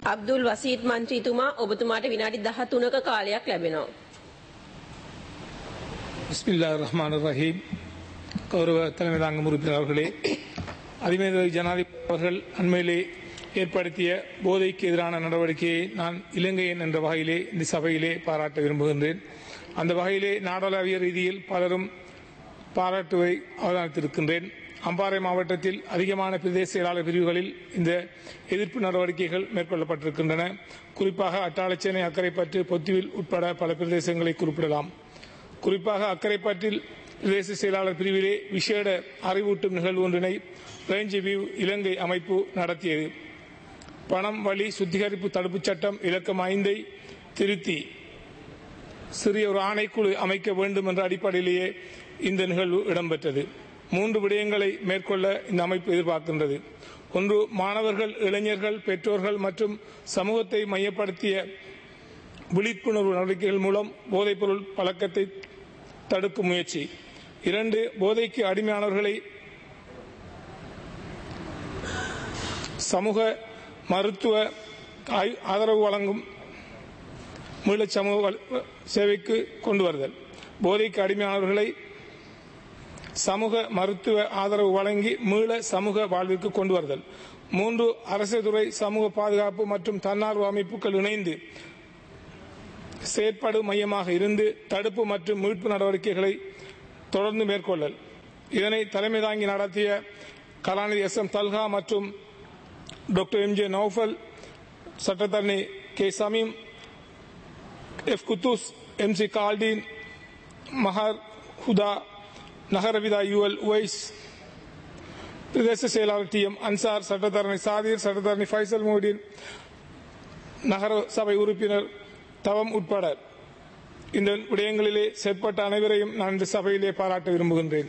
අබ්දුල් වසීත් මන්ත්‍රීතුමා ඔබතුමාට විනාඩි 13ක කාලයක් ලැබෙනවා. பிஸ்மில்லா ரஹ்மான் ரஹீம் கௌரவ தலைமை தாங்கும் உறுப்பினர் அவர்களே அதிமேதவை ஜனாதிபதி அவர்கள் அண்மையிலே ஏற்படுத்திய போதைக்கு எதிரான நடவடிக்கையை நான் இலங்கையன் என்ற வகையிலே இந்த சபையிலே பாராட்ட விரும்புகின்றேன் அந்த வகையிலே நாடாளாவிய ரீதியில் பலரும் பாராட்டுவை அவதானித்திருக்கின்றேன் அம்பாறை மாவட்டத்தில் அதிகமான பிரதேச செயலாளர் பிரிவுகளில் இந்த எதிர்ப்பு நடவடிக்கைகள் மேற்கொள்ளப்பட்டிருக்கின்றன குறிப்பாக அட்டாளச்சேனை அக்கரைப்பற்று பொத்துவில் உட்பட பல பிரதேசங்களை குறிப்பிடலாம் குறிப்பாக அக்கரைப்பற்றில் பிரதேச செயலாளர் பிரிவிலே விசேட அறிவூட்டும் நிகழ்வு ஒன்றினை ரேஞ்ச் வியூ இலங்கை அமைப்பு நடத்தியது பணம் வழி சுத்திகரிப்பு தடுப்புச் சட்டம் இலக்கம் ஐந்தை திருத்தி சிறிய ஒரு ஆணைக்குழு அமைக்க வேண்டும் என்ற அடிப்படையிலேயே இந்த நிகழ்வு இடம்பெற்றது மூன்று விடயங்களை மேற்கொள்ள இந்த அமைப்பு எதிர்பார்க்கின்றது ஒன்று மாணவர்கள் இளைஞர்கள் பெற்றோர்கள் மற்றும் சமூகத்தை மையப்படுத்திய விழிப்புணர்வு நடவடிக்கைகள் மூலம் போதைப்பொருள் பழக்கத்தை தடுக்கும் முயற்சி இரண்டு போதைக்கு அடிமையானவர்களை சமூக மருத்துவ ஆய்- ஆதரவு வழங்கும் மீள சமூக வல்- சேவைக்கு கொண்டு வருதல் போதைக்கு அடிமையானவர்களை சமூக மருத்துவ ஆதரவு வழங்கி மீள சமூக வாழ்விற்கு கொண்டு வருதல் மூன்று அரசு துறை சமூக பாதுகாப்பு மற்றும் தன்னார்வ அமைப்புகள் இணைந்து செயற்பாடு மையமாக இருந்து தடுப்பு மற்றும் மீட்பு நடவடிக்கைகளை தொடர்ந்து மேற்கொள்ளல் இதனை தலைமை தாங்கி நடத்திய கலாநிதி எஸ் எம் தல்ஹா மற்றும் டாக்டர் எம் ஜே நௌஃபல் சட்டத்தரணி K Shameem F Kuddus M C கால்டீன் மஹர் ஹுதா நகரவிதா யுஎல் உவைஸ் பிரதேச செயலாளர் டி எம் அன்சார் சட்டத்தரணி சாதீர் சட்டத்தரணி ஃபைசல் மோடின் நகர சபை உறுப்பினர் தவம் உட்பட இந்த விடயங்களிலே செயற்பட்ட அனைவரையும் நான் இந்த சபையிலே பாராட்ட விரும்புகின்றேன்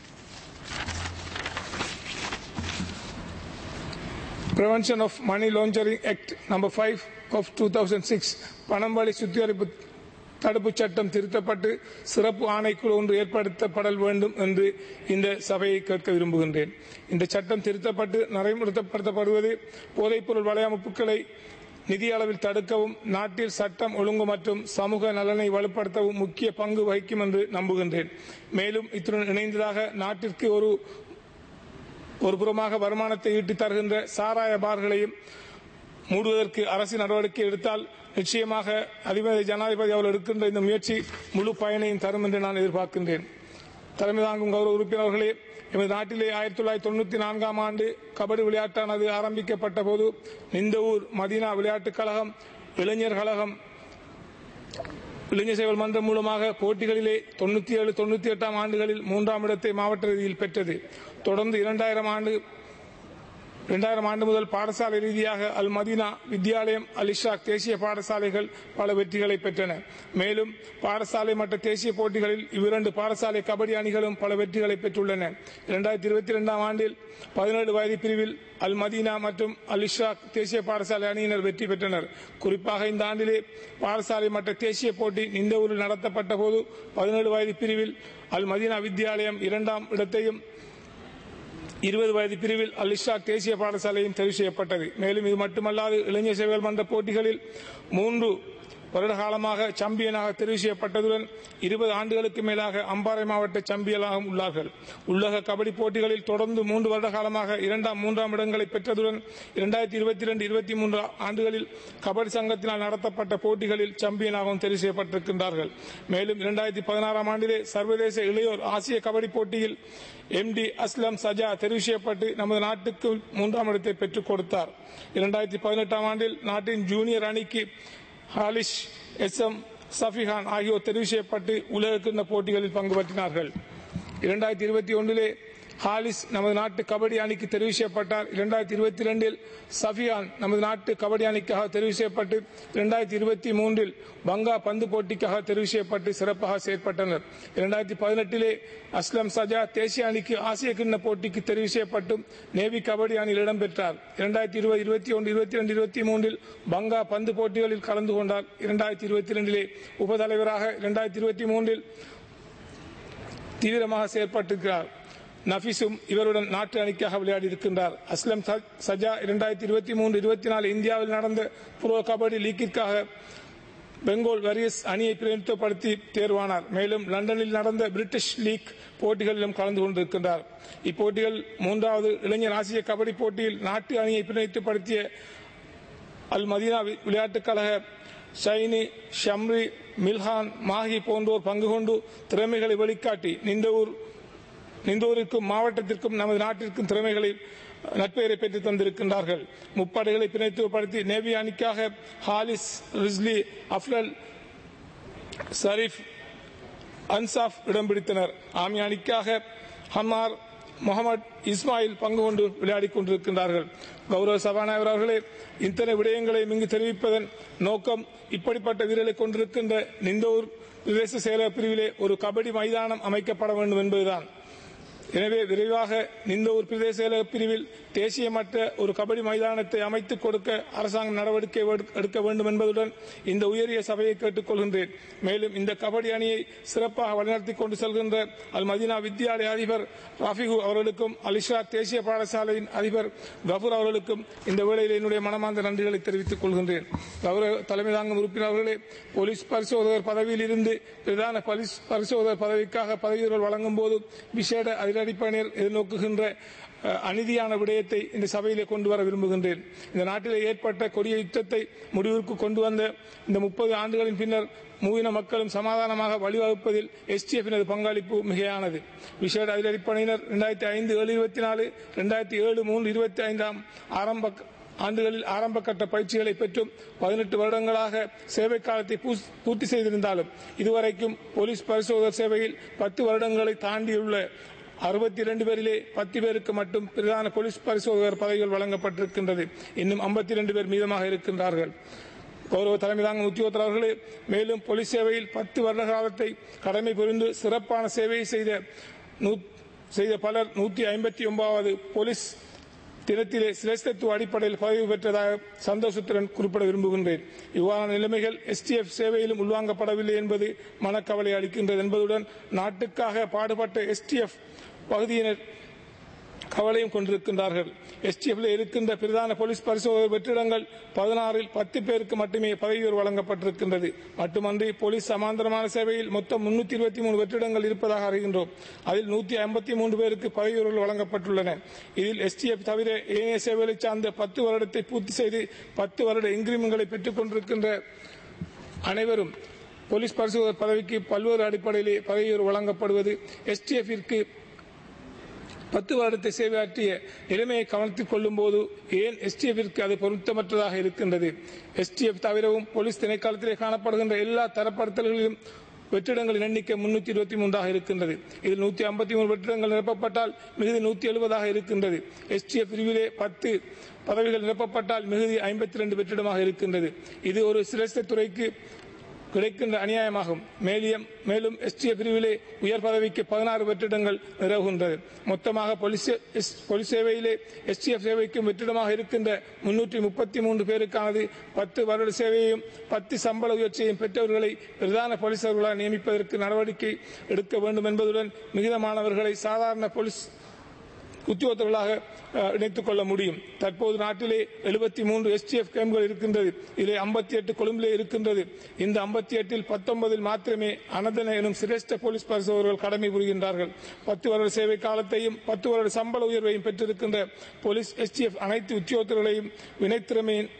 Prevention of Money Laundering Act number 5 of 2006 பணம் வழி சுத்திகரிப்பு தடுப்புச் சட்டம் திருத்தப்பட்டு சிறப்பு ஆணைக்குழு ஒன்று ஏற்படுத்தப்படல் வேண்டும் என்று இந்த சபையை கேட்க விரும்புகின்றேன் இந்த சட்டம் திருத்தப்பட்டு நடைமுறைப்படுத்தப்படுவது போதைப்பொருள் வலையமைப்புகளை நிதி அளவில் தடுக்கவும் நாட்டில் சட்டம் ஒழுங்கு மற்றும் சமூக நலனை வலுப்படுத்தவும் முக்கிய பங்கு வகிக்கும் என்று நம்புகின்றேன் மேலும் இத்துடன் இணைந்ததாக நாட்டிற்கு ஒரு ஒரு புறமாக வருமானத்தை ஈட்டித் தருகின்ற சாராய பார்களையும் மூடுவதற்கு அரசு நடவடிக்கை எடுத்தால் நிச்சயமாக அதிபதி ஜனாதிபதி அவர்கள் எடுக்கின்ற இந்த முயற்சி முழு பயனையும் தரும் என்று நான் எதிர்பார்க்கின்றேன் தலைமை தாங்கும் கௌரவ உறுப்பினர்களே எமது நாட்டிலே ஆயிரத்தி தொள்ளாயிரத்தி தொண்ணூத்தி நான்காம் ஆண்டு கபடி விளையாட்டானது ஆரம்பிக்கப்பட்ட போது நிந்தவூர் மதீனா விளையாட்டுக் கழகம் இளைஞர் கழகம் இளைஞர் சேவல் மன்றம் மூலமாக போட்டிகளிலே தொண்ணூத்தி ஏழு தொண்ணூத்தி எட்டாம் ஆண்டுகளில் மூன்றாம் இடத்தை மாவட்ட ரீதியில் பெற்றது தொடர்ந்து இரண்டாயிரம் ஆண்டு இரண்டாயிரம் ஆண்டு முதல் பாடசாலை ரீதியாக அல் மதீனா வித்யாலயம் அல் இஷாக் தேசிய பாடசாலைகள் பல வெற்றிகளை பெற்றன மேலும் பாடசாலை மற்ற தேசிய போட்டிகளில் இவ்விரண்டு பாடசாலை கபடி அணிகளும் பல வெற்றிகளை பெற்றுள்ளன இரண்டாயிரத்தி இருபத்தி இரண்டாம் ஆண்டில் பதினேழு வயது பிரிவில் அல் மதீனா மற்றும் அல் இஷாக் தேசிய பாடசாலை அணியினர் வெற்றி பெற்றனர் குறிப்பாக இந்த ஆண்டிலே பாடசாலை மற்ற தேசிய போட்டி நிந்தவூரில் நடத்தப்பட்ட போது பதினேழு வயது பிரிவில் அல் மதீனா வித்யாலயம் இரண்டாம் இடத்தையும் இருபது வயது பிரிவில் அல் இஷாக் தேசிய பாடசாலையும் தெரிவு செய்யப்பட்டது மேலும் இது மட்டுமல்லாது இளைஞர் சேவைகள் மன்ற போட்டிகளில் மூன்று வருட காலமாக சாம்பியனாக தெரிவு செய்யப்பட்டதுடன் இருபது ஆண்டுகளுக்கு மேலாக அம்பாறை மாவட்ட சாம்பியனாக உள்ளார்கள் உள்ளக கபடி போட்டிகளில் தொடர்ந்து மூன்று வருட காலமாக இரண்டாம் மூன்றாம் இடங்களை பெற்றதுடன் இரண்டாயிரத்தி இருபத்தி இரண்டு இருபத்தி மூன்று ஆண்டுகளில் கபடி சங்கத்தினால் நடத்தப்பட்ட போட்டிகளில் சாம்பியனாகவும் தெரிவு செய்யப்பட்டிருக்கின்றார்கள் மேலும் இரண்டாயிரத்தி பதினாறாம் ஆண்டிலே சர்வதேச இளையோர் ஆசிய கபடி போட்டியில் எம் டி அஸ்லம் சஜா தெரிவு செய்யப்பட்டு நமது நாட்டுக்கு மூன்றாம் இடத்தை பெற்றுக் கொடுத்தார் இரண்டாயிரத்தி பதினெட்டாம் ஆண்டில் நாட்டின் ஜூனியர் அணிக்கு ஹாலிஷ் எஸ் எம் சஃபிகான் ஆகியோர் தெரிவு செய்யப்பட்டு உலகக்கிண்ண போட்டிகளில் பங்கு பற்றினார்கள் இரண்டாயிரத்தி இருபத்தி ஒன்றிலே ஹாலிஸ் நமது நாட்டு கபடி அணிக்கு தெரிவு செய்யப்பட்டார் இரண்டாயிரத்தி இருபத்தி ரெண்டில் சஃபியான் நமது நாட்டு கபடி அணிக்காக தெரிவு செய்யப்பட்டு இரண்டாயிரத்தி இருபத்தி மூன்றில் பங்கா பந்து போட்டிக்காக தெரிவு செய்யப்பட்டு சிறப்பாக செயற்பட்டனர் இரண்டாயிரத்தி பதினெட்டிலே அஸ்லம் சஜா தேசிய அணிக்கு ஆசிய கிண்ண போட்டிக்கு தெரிவு செய்யப்பட்டும் நேவி கபடி அணியில் இடம்பெற்றார் இரண்டாயிரத்தி இருபது இருபத்தி ஒன்று இருபத்தி ரெண்டு இருபத்தி மூன்றில் பங்கா பந்து போட்டிகளில் கலந்து கொண்டார் இரண்டாயிரத்தி இருபத்தி ரெண்டிலே உபதலைவராக இரண்டாயிரத்தி இருபத்தி மூன்றில் தீவிரமாக செயற்பட்டிருக்கிறார் நஃபிஸும் இவருடன் நாட்டு அணிக்காக விளையாடி இருக்கின்றார் அஸ்லம் ச- சஜா இரண்டாயிரத்தி இருபத்தி மூன்று இருபத்தி நாலு இந்தியாவில் நடந்த புரோ கபடி லீக்கிற்காக பெங்கோல் வாரியர்ஸ் அணியை பிரதிநிதித்துவப்படுத்தி தேர்வானார் மேலும் லண்டனில் நடந்த பிரிட்டிஷ் லீக் போட்டிகளிலும் கலந்து கொண்டிருக்கின்றார் இப்போட்டிகள் மூன்றாவது இளைஞர் ஆசிய கபடி போட்டியில் நாட்டு அணியை பிரதிநிதித்துவப்படுத்திய அல் மதீனா வி- விளையாட்டுக் கழக ஷைனி ஷம்ரி மில்ஹான் மாஹி போன்றோர் பங்கு கொண்டு திறமைகளை வெளிக்காட்டி நிந்தவூர் நிந்தூருக்கும் மாவட்டத்திற்கும் நமது நாட்டிற்கும் திறமைகளை நட்பெயரை பெற்று தந்திருக்கின்றார்கள் முப்படைகளை பிணைத்துவப்படுத்தி நேவி அணிக்காக ஹாலிஸ் ரிஸ்லி அஃப்லல் ஷரீப் அன்சாப் இடம் பிடித்தனர் ஆமி அணிக்காக ஹமார் முகமது இஸ்மாயில் பங்கு கொண்டு விளையாடிக் கொண்டிருக்கின்றார்கள் கௌரவ சபாநாயகர் அவர்களே இத்தனை விடயங்களை இங்கு தெரிவிப்பதன் நோக்கம் இப்படிப்பட்ட வீரர்களை கொண்டிருக்கின்ற நிந்தூர் பிரதேச செயலக பிரிவிலே ஒரு கபடி மைதானம் அமைக்கப்பட வேண்டும் என்பதுதான் எனவே விரைவாக நிந்தூர் பிரதேச செயலக பிரிவில் தேசிய மட்ட ஒரு கபடி மைதானத்தை அமைத்துக் கொடுக்க அரசாங்கம் நடவடிக்கை எடுக்க- எடுக்க வேண்டும் என்பதுடன் இந்த உயரிய சபையை கேட்டுக்கொள்கின்றேன் மேலும் இந்த கபடி அணியை சிறப்பாக வழிநடத்தி கொண்டு செல்கின்ற அல் மதீனா வித்யாலய அதிபர் ராஃபிகு அவர்களுக்கும் அலிஷா தேசிய பாடசாலையின் அதிபர் கபூர் அவர்களுக்கும் இந்த வேளையில் என்னுடைய மனமார்ந்த நன்றிகளை தெரிவித்துக் கொள்கின்றேன் கௌரவ தலைமை தாங்கும் உறுப்பினர் அவர்களே போலீஸ் பரிசோதகர் பதவியில் இருந்து பிரதான போலீஸ் பரிசோதகர் பதவிக்காக பதவிகள் வழங்கும் போது விசேட அதிரடிப்பணியர் எதிர்நோக்குகின்ற அஹ், அநீதியான விடயத்தை இந்த சபையிலே கொண்டு வர விரும்புகின்றேன் இந்த நாட்டிலே ஏற்பட்ட கொடிய யுத்தத்தை முடிவிற்கு கொண்டு வந்த இந்த முப்பது ஆண்டுகளின் பின்னர் மூவின மக்களும் சமாதானமாக வழிவகுப்பதில் எஸ்டிஎஃபினது பங்களிப்பு மிகையானது விசேட அதிரடிப்படையினர் இரண்டாயிரத்தி ஐந்து ஏழு இருபத்தி நாலு இரண்டாயிரத்தி ஏழு மூன்று இருபத்தி ஐந்தாம் ஆரம்ப ஆண்டுகளில் ஆரம்ப கட்ட பயிற்சிகளை பெற்றும் பதினெட்டு வருடங்களாக சேவை காலத்தை பூஸ்- பூர்த்தி செய்திருந்தாலும் இதுவரைக்கும் போலீஸ் பரிசோதகர் சேவையில் பத்து வருடங்களை தாண்டியுள்ள அறுபத்தி இரண்டு பேரிலே பத்து பேருக்கு மட்டும் பிரதான போலீஸ் பரிசோதகர் பதவிகள் வழங்கப்பட்டிருக்கின்றது இன்னும் ஐம்பத்தி இரண்டு பேர் மீதமாக இருக்கின்றார்கள் கௌரவ தலைமை தாங்கும் உத்தியோகத்தர் அவர்களே மேலும் போலீஸ் சேவையில் பத்து வருட காலத்தை கடமை புரிந்து சிறப்பான சேவையை செய்த நூ- செய்த பலர் நூற்றி ஐம்பத்தி ஒன்பதாவது போலீஸ் தினத்திலே சிரேஷ்டத்துவ அடிப்படையில் பதவி பெற்றதாக சந்தோஷத்துடன் குறிப்பிட விரும்புகின்றேன் இவ்வாறான நிலைமைகள் எஸ்டிஎஃப் சேவையிலும் உள்வாங்கப்படவில்லை என்பது மனக்கவலை அளிக்கின்றது என்பதுடன் நாட்டுக்காக பாடுபட்ட எஸ்டிஎஃப் பகுதியினர் கவலையும் கொண்டிருக்கின்றார்கள் எஸ்டிஎஃப்ல இருக்கின்ற பிரதான போலீஸ் பரிசோதகர் வெற்றிடங்கள் பதினாறில் பத்து பேருக்கு மட்டுமே பதவி உயர்வு வழங்கப்பட்டிருக்கின்றது மட்டுமன்றி போலீஸ் சமாந்தரமான சேவையில் மொத்தம் முன்னூத்தி இருபத்தி மூணு வெற்றிடங்கள் இருப்பதாக அறிகின்றோம் அதில் நூத்தி ஐம்பத்தி மூன்று பேருக்கு பதவி உயர்வுகள் வழங்கப்பட்டுள்ளன இதில் எஸ்டிஎஃப் தவிர ஏனைய சேவைகளை சார்ந்த பத்து வருடத்தை பூர்த்தி செய்து பத்து வருட இன்கிரிமெண்ட்களை பெற்றுக் கொண்டிருக்கின்ற அனைவரும் போலீஸ் பரிசோதகர் பதவிக்கு பல்வேறு அடிப்படையிலே பதவி உயர்வு வழங்கப்படுவது எஸ்டிஎஃபிற்கு பத்து வருடத்தை சேவையாற்றிய நிலைமையை கவனத்தில் கொள்ளும் போது ஏன் எஸ்டிஎஃபிற்கு அது பொருத்தமற்றதாக இருக்கின்றது எஸ்டிஎஃப் தவிரவும் போலீஸ் திணைக்களத்திலே காணப்படுகின்ற எல்லா தரப்படுத்தல்களிலும் வெற்றிடங்களின் எண்ணிக்கை முன்னூத்தி இருபத்தி மூன்றாக இருக்கின்றது இதில் நூத்தி ஐம்பத்தி மூணு வெற்றிடங்கள் நிரப்பப்பட்டால் மிகுதி நூத்தி எழுபதாக இருக்கின்றது எஸ்டிஎஃப் பிரிவிலே பத்து பதவிகள் நிரப்பப்பட்டால் மிகுதி ஐம்பத்தி ரெண்டு வெற்றிடமாக இருக்கின்றது இது ஒரு சிரேஷ்ட துறைக்கு கிடைக்கின்ற அநியாயமாகும் மேலியம் மேலும் எஸ்டிஎஃப் பிரிவிலே உயர் பதவிக்கு பதினாறு வெற்றிடங்கள் நிலவுகின்றது மொத்தமாக போலீஸ் எஸ்- போலீஸ் சேவையிலே எஸ்டிஎஃப் சேவைக்கும் வெற்றிடமாக இருக்கின்ற முன்னூற்றி முப்பத்தி மூன்று பேருக்கானது பத்து வருட சேவையையும் பத்து சம்பள உயர்ச்சியையும் பெற்றவர்களை பிரதான போலீசார்களாக நியமிப்பதற்கு நடவடிக்கை எடுக்க வேண்டும் என்பதுடன் மிகுதமானவர்களை சாதாரண போலீஸ் உத்தியோகத்தர்களாக அஹ், இணைத்துக் கொள்ள முடியும் தற்போது நாட்டிலே எழுபத்தி மூன்று எஸ்டிஎஃப் கேம்கள் இருக்கின்றது இதிலே ஐம்பத்தி எட்டு கொழும்பிலே இருக்கின்றது இந்த ஐம்பத்தி எட்டில் பத்தொன்பதில் மாத்திரமே அனதன எனும் சிரேஷ்ட போலீஸ் பரிசோதகர்கள் கடமை புரிகின்றார்கள் பத்து வருட சேவை காலத்தையும் பத்து வருட சம்பள உயர்வையும் பெற்றிருக்கின்ற போலீஸ் எஸ்டிஎஃப் அனைத்து உத்தியோகத்தர்களையும் வினைத்திறமையின்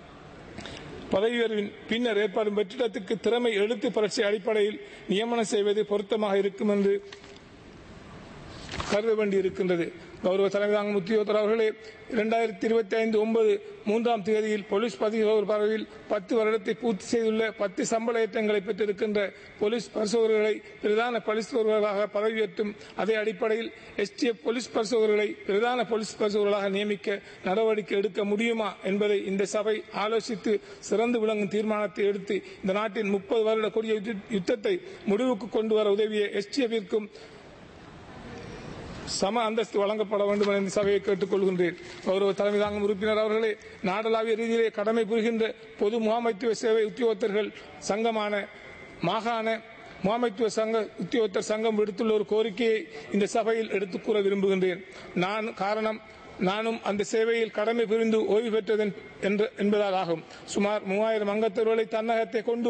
பதவி உயர்வின் பின்னர் ஏற்படும் வெற்றிடத்துக்கு திறமை எழுத்து பரீட்சை அடிப்படையில் நியமனம் செய்வது பொருத்தமாக இருக்கும் என்று கருத வேண்டியிருக்கின்றது கௌரவ தலைமை தாங்கும் உத்தியோகத்தர் அவர்களே இரண்டாயிரத்தி இருபத்தி ஐந்து ஒன்பது மூன்றாம் தேதியில் போலீஸ் பதிவு பதவியில் பத்து வருடத்தை பூர்த்தி செய்துள்ள பத்து சம்பள ஏற்றங்களை பெற்றிருக்கின்ற போலீஸ் பரிசோதகர்களை பிரதான பரிசோதகர்களாக பதவி உயர்த்தும் அதே அடிப்படையில் எஸ்டிஎஃப் போலீஸ் பரிசோதகர்களை பிரதான போலீஸ் பரிசோதகர்களாக நியமிக்க நடவடிக்கை எடுக்க முடியுமா என்பதை இந்த சபை ஆலோசித்து சிறந்து விளங்கும் தீர்மானத்தை எடுத்து இந்த நாட்டின் முப்பது வருட கொடிய யுத்த- யுத்தத்தை முடிவுக்கு கொண்டு வர உதவிய எஸ்டிஎஃபிற்கும் சம அந்தஸ்து வழங்கப்பட வேண்டும் என இந்த சபையை கேட்டுக் கொள்கின்றேன் கௌரவ தலைமை தாங்கும் உறுப்பினர் அவர்களே நாடளாவிய ரீதியிலே கடமை புரிகின்ற பொது முகாமைத்துவ சேவை உத்தியோகத்தர்கள் சங்கமான மாகாண முகாமைத்துவ சங்க உத்தியோகத்தர் சங்கம் விடுத்துள்ள ஒரு கோரிக்கையை இந்த சபையில் எடுத்துக் கூற விரும்புகின்றேன் நான் காரணம் நானும் அந்த சேவையில் கடமை புரிந்து ஓய்வு பெற்றதன் என்ற- என்பதால் ஆகும் சுமார் மூவாயிரம் அங்கத்தவர்களை தன்னகத்தை கொண்டு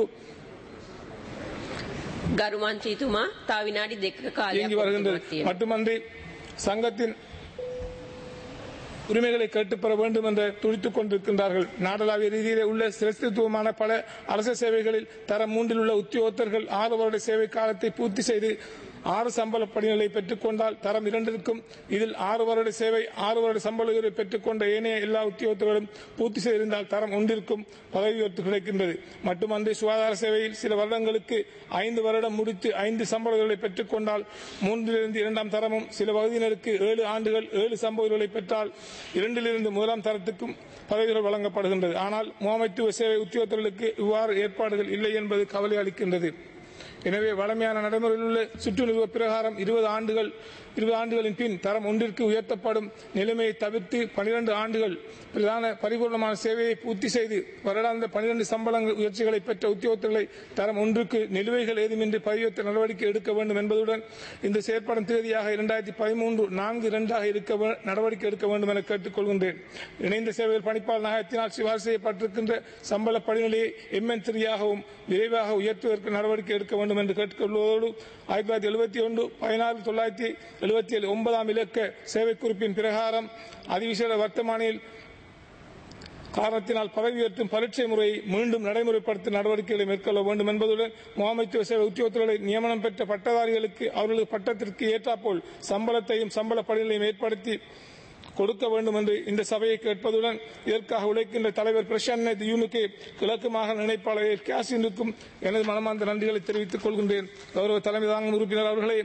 ගරු මන්ත්‍රීතුමා තා විනාඩි දෙකක කාලයක් இயங்கி வருகின்றது ඔබතුමාට තියෙනවා. மட்டுமன்றி சங்கத்தின் உரிமைகளை கேட்டுப்பெற வேண்டும் என்று துடித்துக் கொண்டிருக்கின்றார்கள் நாடளாவிய ரீதியிலே உள்ள சிரஸ்தித்துவமான பல அரசு சேவைகளில் தரம் மூன்றில் உள்ள உத்தியோகத்தர்கள் ஆறு வருட சேவை காலத்தை பூர்த்தி செய்து ஆறு சம்பள படிநிலை பெற்றுக் கொண்டால் தரம் இரண்டிற்கும் இதில் ஆறு வருட சேவை ஆறு வருட சம்பள உயர்வை பெற்றுக் கொண்ட ஏனைய எல்லா உத்தியோகத்தர்களும் பூர்த்தி செய்திருந்தால் தரம் ஒன்றிற்கும் பதவி உயர்வு கிடைக்கின்றது மட்டுமன்றி சுகாதார சேவையில் சில வருடங்களுக்கு ஐந்து வருடம் முடித்து ஐந்து சம்பள உயர்வுகளை பெற்றுக் கொண்டால் மூன்றிலிருந்து இரண்டாம் தரமும் சில பகுதியினருக்கு ஏழு ஆண்டுகள் ஏழு சம்பள உயர்வுகளை பெற்றால் இரண்டிலிருந்து முதலாம் தரத்துக்கும் பதவிகள் வழங்கப்படுகின்றது ஆனால் முகாமைத்துவ சேவை உத்தியோகத்தர்களுக்கு இவ்வாறு ஏற்பாடுகள் இல்லை என்பது கவலை அளிக்கின்றது எனவே வழமையான நடைமுறையில் உள்ள சுற்றுநிறுவ பிரகாரம் இருபது ஆண்டுகள் இருபது ஆண்டுகளின் பின் தரம் ஒன்றிற்கு உயர்த்தப்படும் நிலைமையை தவிர்த்து பனிரெண்டு ஆண்டுகள் பிரதான பரிபூர்ணமான சேவையை பூர்த்தி செய்து வருடாந்த பனிரெண்டு சம்பளங்கள் உயர்ச்சிகளை பெற்ற உத்தியோகத்தர்களை தரம் ஒன்றுக்கு நிலுவைகள் ஏதுமின்றி பதிவுயர்த்த நடவடிக்கை எடுக்க வேண்டும் என்பதுடன் இந்த செயற்படும் தேதியாக இரண்டாயிரத்தி பதிமூன்று நான்கு இரண்டாக இருக்க வே- நடவடிக்கை எடுக்க வேண்டும் என கேட்டுக்கொள்கின்றேன் இணைந்த சேவைகள் பணிப்பாளர் நாயகத்தினால் சிபாரிசு செய்யப்பட்டிருக்கின்ற சம்பள படிநிலையை எம்என் த்ரீயாகவும் விரைவாக உயர்த்துவதற்கு நடவடிக்கை எடுக்க வேண்டும் என்று கேட்டுக்கொள்வதோடு ஆயிரத்தி தொள்ளாயிரத்தி எழுபத்தி ஒன்று பதினாறு தொள்ளாயிரத்தி எழுபத்தி ஏழு ஒன்பதாம் இலக்க சேவை குறிப்பின் பிரகாரம் அதிவிசேட வர்த்தமானியில் காரணத்தினால் பதவி உயர்த்தும் பரீட்சை முறையை மீண்டும் நடைமுறைப்படுத்தும் நடவடிக்கைகளை மேற்கொள்ள வேண்டும் என்பதுடன் முகாமைத்துவ சேவை உத்தியோகத்தர்களை நியமனம் பெற்ற பட்டதாரிகளுக்கு அவர்களது பட்டத்திற்கு ஏற்றாற்போல் சம்பளத்தையும் சம்பள படிநிலையும் ஏற்படுத்தி கொடுக்க வேண்டும் என்று இந்த சபையை கேட்பதுடன் இதற்காக உழைக்கின்ற தலைவர் பிரசாந்த் யூனுக்கு கிழக்கு மாகாண இணைப்பாளர் கேசினுக்கும் எனது மனமார்ந்த நன்றிகளை தெரிவித்துக் கொள்கின்றேன் கௌரவ தலைமை தாங்கும் உறுப்பினர் அவர்களே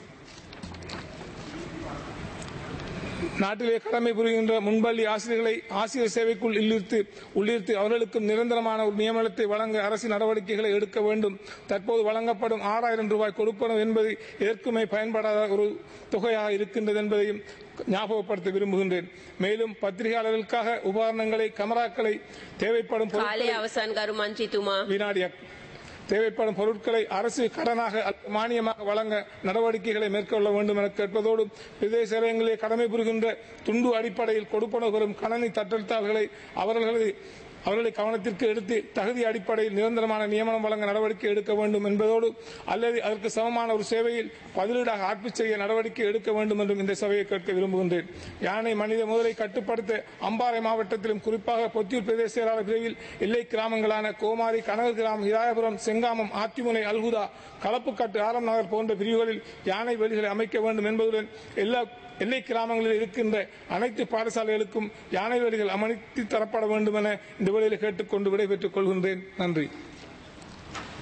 நாட்டிலே கடமை புரிகின்ற முன்பள்ளி ஆசிரியர்களை ஆசிரியர் சேவைக்குள் இல்லிருத்து உள்ளிருத்து அவர்களுக்கும் நிரந்தரமான ஒரு நியமனத்தை வழங்க அரசு நடவடிக்கைகளை எடுக்க வேண்டும் தற்போது வழங்கப்படும் ஆறாயிரம் ரூபாய் கொடுப்பனம் என்பது எதற்குமே பயன்படாத ஒரு தொகையாக இருக்கின்றது என்பதையும் ஞாபகப்படுத்த விரும்புகின்றேன் மேலும் பத்திரிகையாளர்களுக்காக உபகரணங்களை கமராக்களை தேவைப்படும் කාලය பொருட்களை අවසන් ගරු මන්ත්‍රීතුමා வினாடியாக தேவைப்படும் பொருட்களை அரசு கடனாக அல்லது மானியமாக வழங்க நடவடிக்கைகளை மேற்கொள்ள வேண்டும் என கேட்பதோடு பிரதேச செயலகங்களிலே கடமை புரிகின்ற துண்டு அடிப்படையில் கொடுப்பன பெறும் கணனி தட்டெழுத்தாளர்களை அவர்களது அவர்களை கவனத்திற்கு எடுத்து தகுதி அடிப்படையில் நிரந்தரமான நியமனம் வழங்க நடவடிக்கை எடுக்க வேண்டும் என்பதோடு அல்லது அதற்கு சமமான ஒரு சேவையில் பதிலீடாக ஆட்பு செய்ய நடவடிக்கை எடுக்க வேண்டும் என்றும் இந்த சபையை கேட்க விரும்புகின்றேன் யானை மனித முதலை கட்டுப்படுத்த அம்பாறை மாவட்டத்திலும் குறிப்பாக பொத்தியூர் பிரதேச செயலாளர் பிரிவில் எல்லை கிராமங்களான கோமாரி கனகு கிராமம் ஹிராயபுரம் செங்காமம் ஆத்திமுனை அல்குதா களப்புக்காட்டு ஆரம் நகர் போன்ற பிரிவுகளில் யானை வேலிகளை அமைக்க வேண்டும் என்பதுடன் எல்லா எல்லை கிராமங்களில் இருக்கின்ற அனைத்து பாடசாலைகளுக்கும் யானை வேலிகள் அமைத்து தரப்பட வேண்டும் என இந்த வேளையில் கேட்டுக்கொண்டு விடைபெற்றுக் கொள்கின்றேன் நன்றி